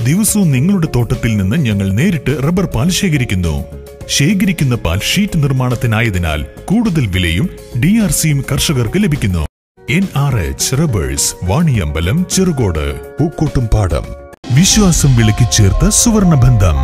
ദിവസവും നിങ്ങളുടെ തോട്ടത്തിൽ നിന്ന് ഞങ്ങൾ നേരിട്ട് റബ്ബർ പാൽ ശേഖരിക്കുന്നു ശേഖരിക്കുന്ന പാൽ ഷീറ്റ് നിർമ്മാണത്തിനായതിനാൽ കൂടുതൽ വിലയും ഡി ആർ സിയും കർഷകർക്ക് ലഭിക്കുന്നു N R H rubbers Vaniyambalam Cherukode Pookkottumpadam വിശ്വാസം വിളക്കി ചേർത്ത സുവർണബന്ധം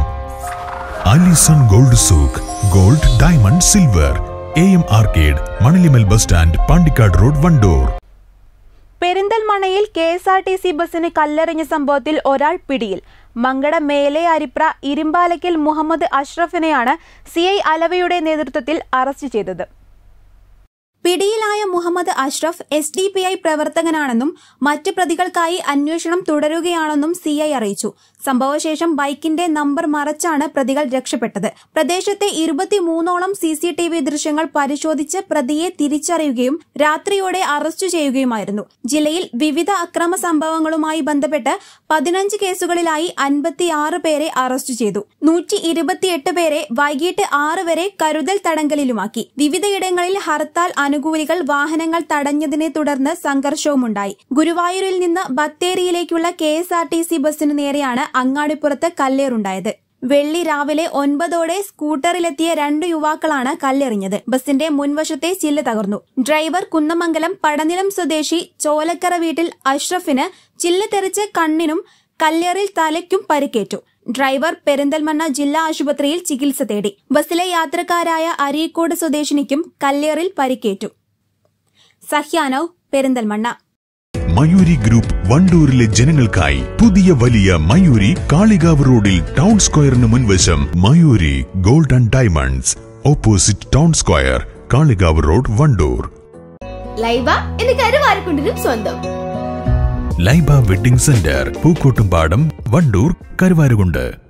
Alison gold souk gold diamond silver A M arcade Manalimal bus stand Pandikkad road Wandoor പെരിന്തൽമണ്ണയിൽ K S R T C ബസിന് കല്ലെറിഞ്ഞ സംഭവത്തിൽ ഒരാൾ പിടിയിൽ മങ്കട മേലെ അരിപ്ര ഇരുമ്പാലയ്ക്കൽ മുഹമ്മദ് അഷ്റഫിനെയാണ് സി ഐ അലവയുടെ നേതൃത്വത്തിൽ അറസ്റ്റ് ചെയ്തത് പിടിയിലായ Muhammad Ashraf S D P I പ്രവർത്തകനാണെന്നും മറ്റ് പ്രതികൾക്കായി അന്വേഷണം തുടരുകയാണെന്നും സി ഐ അറിയിച്ചു സംഭവശേഷം ബൈക്കിന്റെ നമ്പർ മറച്ചാണ് പ്രതികൾ രക്ഷപ്പെട്ടത് പ്രദേശത്തെ ഇരുപത്തിമൂന്നോളം സി സി ടി വി ദൃശ്യങ്ങൾ പരിശോധിച്ച് പ്രതിയെ തിരിച്ചറിയുകയും രാത്രിയോടെ അറസ്റ്റ് ചെയ്യുകയുമായിരുന്നു ജില്ലയിൽ വിവിധ അക്രമ സംഭവങ്ങളുമായി ബന്ധപ്പെട്ട് പതിനഞ്ച് കേസുകളിലായി അൻപത്തിയാറ് പേരെ അറസ്റ്റ് ചെയ്തു നൂറ്റി ഇരുപത്തിയെട്ട് പേരെ വൈകിട്ട് ആറ് വരെ കരുതൽ തടങ്കലിലുമാക്കി വിവിധയിടങ്ങളിൽ ഹർത്താൽ അനുകൂലികൾ വാഹനങ്ങൾ തടഞ്ഞതിനെ തുടർന്ന് സംഘർഷവുമുണ്ടായി ഗുരുവായൂരിൽ നിന്ന് ബത്തേരിയിലേക്കുള്ള K S R T C ബസിനു നേരെയാണ് അങ്ങാടിപ്പുറത്ത് കല്ലേറുണ്ടായത് വെള്ളി രാവിലെ ഒൻപതോടെ സ്കൂട്ടറിലെത്തിയ രണ്ട് യുവാക്കളാണ് കല്ലെറിഞ്ഞത് ബസിന്റെ മുൻവശത്തെ ചില്ല് തകർന്നു ഡ്രൈവർ കുന്നമംഗലം പടനിലം സ്വദേശി ചോലക്കര വീട്ടിൽ അഷ്റഫിന് ചില്ല് തെറിച്ച് കണ്ണിനും കല്ലേറിൽ തലയ്ക്കും പരിക്കേറ്റു ഡ്രൈവർ പെരിന്തൽമണ്ണ ജില്ലാ ആശുപത്രിയിൽ ചികിത്സ തേടി ബസ്സിലെ യാത്രക്കാരായ അരീക്കോട് സ്വദേശിനിക്കും കല്ലേറിൽ പരിക്കേറ്റു സഹ്യാനവ് പെരിന്തൽമണ്ണ മയൂരി ഗ്രൂപ്പ് വണ്ടൂരിലെ ജനങ്ങൾക്കായി പുതിയ വലിയ മയൂരി കാളികാവ് റോഡിൽ ടൗൺ സ്ക്വയറിന് മുൻവശം Mayuri gold and diamonds opposite town square Kalikavu road Wandoor Laiba എന്ന് കരുവാരക്കുണ്ടിനും സ്വന്തം ലൈബ വെഡിംഗ് സെന്റർ പൂക്കോട്ടുംപാടം വണ്ടൂർ കരുവാരുകുണ്ട്